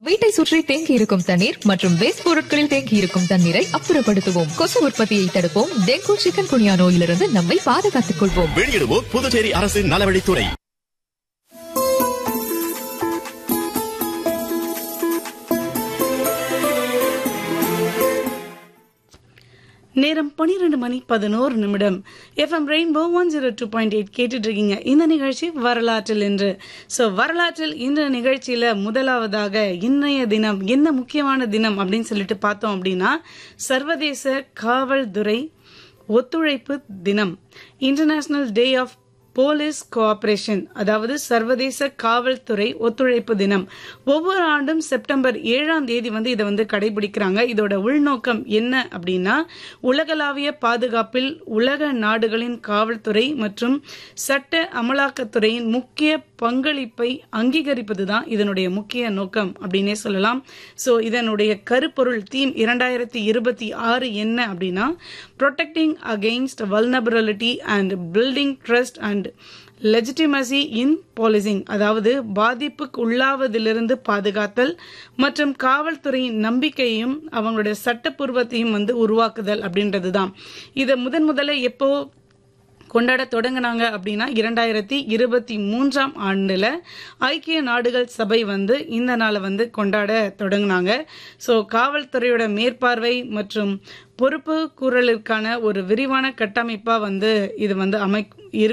வீட்டை சுற்றி தேங்கி இருக்கும் தண்ணீர் மற்றும் வேஸ்ட் பொருட்களில் தேங்கி இருக்கும் தண்ணீரை அப்புறப்படுத்துவோம் கொசு உற்பத்தியை தடுப்போம் டெங்கு சிக்கன் குனியா நோயிலிருந்து நம்மை பாதுகாத்துக் கொள்வோம் வெளியிடுவோர் புதுச்சேரி அரசு நலவழித்துறை நேரம் பனிரெண்டு மணி பதினோரு நிமிடம் FM rainbow one zero two point eight கேட்டுட்டு இருக்கீங்க இந்த நிகழ்ச்சி வரலாற்றில் என்று ஸோ வரலாற்றில் இந்த நிகழ்ச்சியில முதலாவதாக இன்றைய தினம் என்ன முக்கியமான தினம் அப்படின்னு சொல்லிட்டு பார்த்தோம் அப்படின்னா சர்வதேச காவல்துறை ஒத்துழைப்பு தினம் international day of police cooperation அதாவது சர்வதேச காவல்துறை ஒத்துழைப்பு தினம் ஒவ்வொரு ஆண்டும் செப்டம்பர் ஏழாம் தேதி வந்து இதை வந்து கடைபிடிக்கிறாங்க இதோட உள்நோக்கம் என்ன அப்படின்னா உலகளாவிய பாதுகாப்பில் உலக நாடுகளின் காவல்துறை மற்றும் சட்ட அமலாக்கத்துறையின் முக்கிய பங்களிப்பை அங்கீகரிப்பது தான் இதனுடைய முக்கிய நோக்கம் அப்படின்னே சொல்லலாம் ஸோ இதனுடைய கருப்பொருள் தீம் இரண்டாயிரத்தி இருபத்தி ஆறு என்ன அப்படின்னா protecting against vulnerability and building trust and legitimacy in policing அதாவது பாதிப்புக்கு உள்ளாவதிலிருந்து பாதுகாத்தல் மற்றும் காவல்துறையின் நம்பிக்கையையும் அவங்களுடைய சட்டப்பூர்வத்தையும் வந்து உருவாக்குதல் அப்படின்றது தான் இதை முதன் முதல்ல எப்போ கொண்டாட தொடங்கினாங்க அப்படின்னா இரண்டாயிரத்தி இருபத்தி மூன்றாம் ஆண்டுல ஐக்கிய நாடுகள் சபை வந்து இந்த நாளை வந்து கொண்டாட தொடங்கினாங்க ஸோ காவல்துறையோட மேற்பார்வை மற்றும் பொறுப்பு கூறலுக்கான ஒரு விரிவான கட்டமைப்பா வந்து இது வந்து அமை